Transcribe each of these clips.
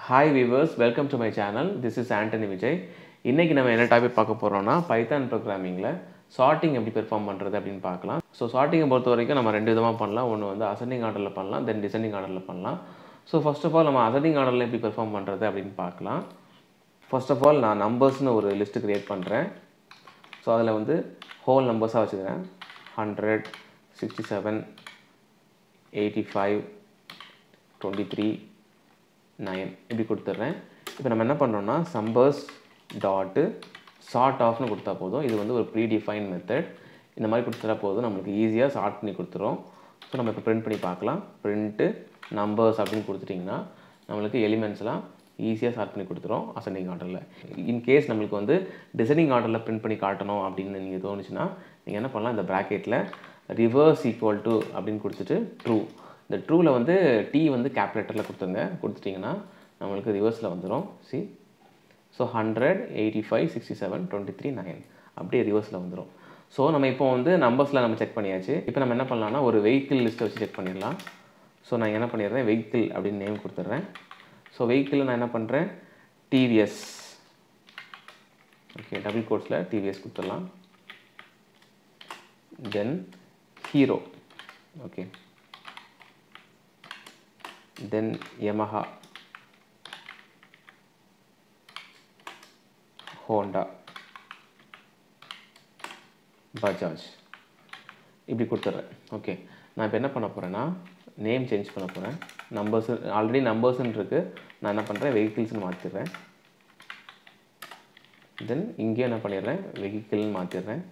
hi viewers welcome to my channel this is Antony Vijay இன்றைக்கி நம்ம என்ன டாபிக் பார்க்க போகிறோம்னா பைத்தான் ப்ரோக்ராமிங்கில் சார்ட்டிங் எப்படி பெர்ஃபார்ம் பண்ணுறது அப்படின்னு பார்க்கலாம் ஸோ சார்ட்டிங்கை பொறுத்த வரைக்கும் நம்ம ரெண்டு விதமாக பண்ணலாம் ஒன்று வந்து அசெண்டிங் ஆர்டரில் பண்ணலாம் தென் டிசெண்டிங் ஆர்டரில் பண்ணலாம் ஸோ ஃபர்ஸ்ட் ஆஃப் ஆல் நம்ம அசெண்டிங் ஆர்டரில் எப்படி பெர்ஃபார்ம் பண்ணுறது அப்படின்னு பார்க்கலாம் ஃபர்ஸ்ட் ஆஃப் ஆல் நான் நம்பர்ஸ்னு ஒரு லிஸ்ட்டு க்ரியேட் பண்ணுறேன் ஸோ அதில் வந்து ஹோல் நம்பர்ஸாக வச்சுக்கிறேன் hundred sixty seven eighty five twenty three nine இப்படி கொடுத்துட்றேன் இப்போ நம்ம என்ன பண்ணோம்னா சம்பர்ஸ் டாட்டு சார்ட் ஆஃப்னு கொடுத்தா போதும் இது வந்து ஒரு ப்ரீ டிஃபைன் மெத்தட் இந்த மாதிரி கொடுத்துட்டா போதும் நம்மளுக்கு ஈஸியாக சார்ட் பண்ணி கொடுத்துரும் ஸோ நம்ம இப்போ பிரிண்ட் பண்ணி பார்க்கலாம் பிரிண்ட்டு நம்பர்ஸ் அப்படின்னு கொடுத்துட்டிங்கன்னா நம்மளுக்கு எலிமெண்ட்ஸ்லாம் ஈஸியாக சார்ட் பண்ணி கொடுத்துரும் அசெண்டிங் ஆர்டரில் இன்கேஸ் நம்மளுக்கு வந்து டிசைனிங் ஆர்டரில் பிரிண்ட் பண்ணி காட்டணும் அப்படின்னு நீங்கள் தோணுச்சுன்னா நீங்கள் என்ன பண்ணலாம் இந்த ப்ராக்கெட்டில் ரிவர்ஸ் ஈக்குவல் டு அப்படின்னு கொடுத்துட்டு ட்ரூ இந்த ட்ரூவில் வந்து டி வந்து கேப்லேட்டரில் கொடுத்துருங்க கொடுத்துட்டிங்கன்னா நம்மளுக்கு ரிவர்ஸில் வந்துடும் see so hundred eighty five sixty seven twenty three nine அப்படியே ரிவர்ஸில் வந்துடும் ஸோ நம்ம இப்போ வந்து நம்பர்ஸில் நம்ம செக் பண்ணியாச்சு இப்போ நம்ம என்ன பண்ணலாம்னா ஒரு வெஹிக்கிள் லிஸ்ட்டை வச்சு செக் பண்ணிடலாம் ஸோ நான் என்ன பண்ணிடுறேன் வெஹிக்கிள் அப்படின்னு நேம் கொடுத்துட்றேன் ஸோ வெஹிக்கிளில் நான் என்ன பண்ணுறேன் டிவிஎஸ் ஓகே டபுள் கோட்ஸில் டிவிஎஸ் கொடுத்துடலாம் then Hero okay then Yamaha, Honda, Bajaj இப்படி கொடுத்துட்றேன் ஓகே நான் இப்போ என்ன பண்ண போகிறேன்னா நேம் சேஞ்ச் பண்ண போகிறேன் நம்பர்ஸ் ஆல்ரெடி நம்பர்ஸ்ன்னு இருக்குது நான் என்ன பண்ணுறேன் வெஹிக்கிள்ஸ்னு மாற்றிடுறேன் தென் இங்கேயும் என்ன பண்ணிடுறேன் வெஹிக்கிள்னு மாற்றிடுறேன்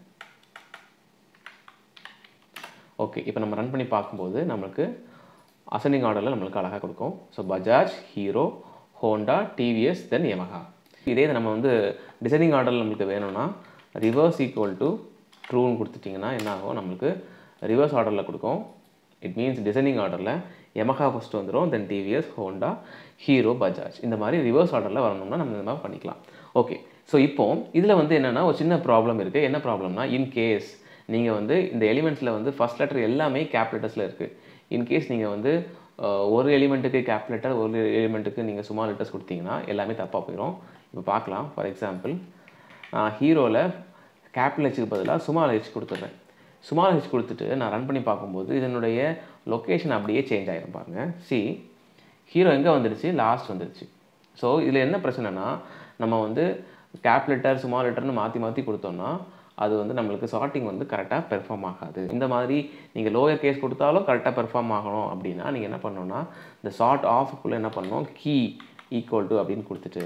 ஓகே இப்போ நம்ம ரன் பண்ணி பார்க்கும்போது நம்மளுக்கு அசெண்டிங் ஆர்டரில் நம்மளுக்கு அழகாக கொடுக்கும் so Bajaj Hero Honda TVS then Yamaha இதே இதை நம்ம வந்து டிசைனிங் ஆர்டரில் நம்மளுக்கு வேணும்னா ரிவர்ஸ் ஈக்குவல் டு ட்ரூன்னு கொடுத்துட்டிங்கன்னா என்ன ஆகும் நம்மளுக்கு ரிவர்ஸ் ஆர்டரில் கொடுக்கும் இட் மீன்ஸ் டிசைனிங் ஆர்டரில் யமஹா ஃபஸ்ட்டு வந்துடும் then TVS Honda Hero Bajaj இந்த மாதிரி ரிவர்ஸ் ஆர்டரில் வரணும்னா நம்ம இந்த மாதிரி பண்ணிக்கலாம் ஓகே ஸோ இப்போ இதில் வந்து என்னென்னா ஒரு சின்ன ப்ராப்ளம் இருக்குது என்ன ப்ராப்ளம்னா இன் கேஸ் நீங்கள் வந்து இந்த எலிமெண்ட்ஸில் வந்து ஃபஸ்ட் லெட்டர் எல்லாமே கேப் லெட்டர்ஸில் இருக்குது இன்கேஸ் நீங்கள் வந்து ஒரு எலிமெண்ட்டுக்கு கேப் லெட்டர் ஒரு எலிமெண்ட்டுக்கு நீங்கள் சும்மா லெட்டர்ஸ் கொடுத்தீங்கன்னா எல்லாமே தப்பாக போயிடும் இப்போ பார்க்கலாம் ஃபார் எக்ஸாம்பிள் நான் ஹீரோவில் கேபிட்டல் ஹெச்சுக்கு பதிலாக சுமால் ஹெச் கொடுத்துட்றேன் சுமால் ஹெச் கொடுத்துட்டு நான் ரன் பண்ணி பார்க்கும்போது இதனுடைய லொக்கேஷன் அப்படியே சேஞ்ச் ஆகிடும் பாருங்கள் சி ஹீரோ எங்கே வந்துடுச்சு லாஸ்ட் வந்துடுச்சு ஸோ இதில் என்ன பிரச்சனைனா நம்ம வந்து கேப் லெட்டர் சுமால் லெட்டர்னு மாற்றி மாற்றி கொடுத்தோம்னா அது வந்து நம்மளுக்கு சார்ட்டிங் வந்து கரெக்டாக பெர்ஃபார்ம் ஆகாது இந்த மாதிரி நீங்கள் லோயர் கேஸ் கொடுத்தாலும் கரெக்டாக பெர்ஃபார்ம் ஆகணும் அப்படின்னா நீங்கள் என்ன பண்ணணும்னா இந்த சார்ட் ஆஃப்க்குள்ளே என்ன பண்ணணும் கீ ஈக்குவல் டு அப்படின்னு கொடுத்துட்டு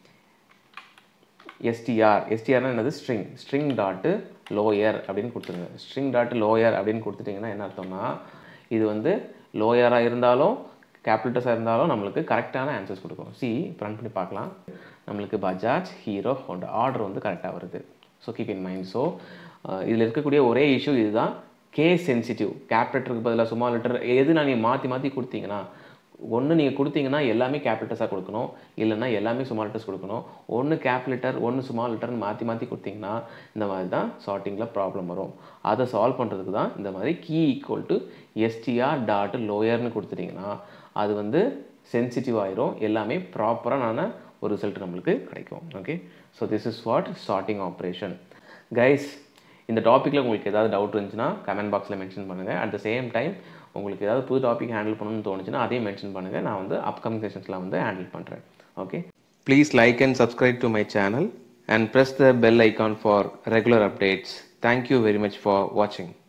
எஸ்டிஆர் எஸ்டிஆர்னா என்னது ஸ்ட்ரிங் ஸ்ட்ரிங் டாட்டு லோயர் அப்படின்னு கொடுத்துருங்க ஸ்ட்ரிங் டாட்டு லோயர் அப்படின்னு கொடுத்துட்டிங்கன்னா என்ன அர்த்தம்னா இது வந்து லோயராக இருந்தாலும் கேபிட்டல்ஸாக இருந்தாலும் நம்மளுக்கு கரெக்டான ஆன்சர்ஸ் கொடுக்கும் சி ரன் பண்ணி பார்க்கலாம் நம்மளுக்கு பஜாஜ் ஹீரோ ஹோண்டா ஆர்டர் வந்து கரெக்டாக வருது so keep in mind so இதில் இருக்கக்கூடிய ஒரே இஷ்யூ இதுதான் கே சென்சிட்டிவ் கேப்லெட்டருக்கு பதிலாக சும்மா லெட்டர் எது நான் நீங்கள் மாற்றி மாற்றி கொடுத்தீங்கன்னா ஒன்று நீங்கள் கொடுத்தீங்கன்னா எல்லாமே கேப்லெட்டர்ஸாக கொடுக்கணும் இல்லைன்னா எல்லாமே சும்மா லெட்டர்ஸ் கொடுக்கணும் ஒன்று கேப்லெட்டர் ஒன்று சும்மா லெட்டர்னு மாற்றி மாற்றி கொடுத்தீங்கன்னா இந்த மாதிரி தான் சார்ட்டிங்கில் ப்ராப்ளம் வரும் அதை சால்வ் பண்ணுறதுக்கு தான் இந்த மாதிரி key equal to STR dot லோயர்னு கொடுத்துட்டிங்கன்னா அது வந்து சென்சிட்டிவ் ஆயிரும் எல்லாமே ப்ராப்பரான ஒரு ரிசல்ட் நம்மளுக்கு கிடைக்கும் okay so this is what sorting operation guys இந்த டாப்பிக்கில் உங்களுக்கு ஏதாவது டவுட் இருந்துச்சுன்னா கமெண்ட் பாக்ஸில் மென்ஷன் பண்ணுங்கள் அட் த சேம் டைம் உங்களுக்கு ஏதாவது புது டாபிக் ஹேண்டில் பண்ணணும்னு தோணுச்சுன்னா அதையும் மென்ஷன் பண்ணுங்கள் நான் வந்து அப்கமிங் செஷன்ஸில் வந்து ஹேண்டில் பண்ணுறேன் okay please like and subscribe to my channel and press the bell icon for regular updates thank you very much for வாட்சிங்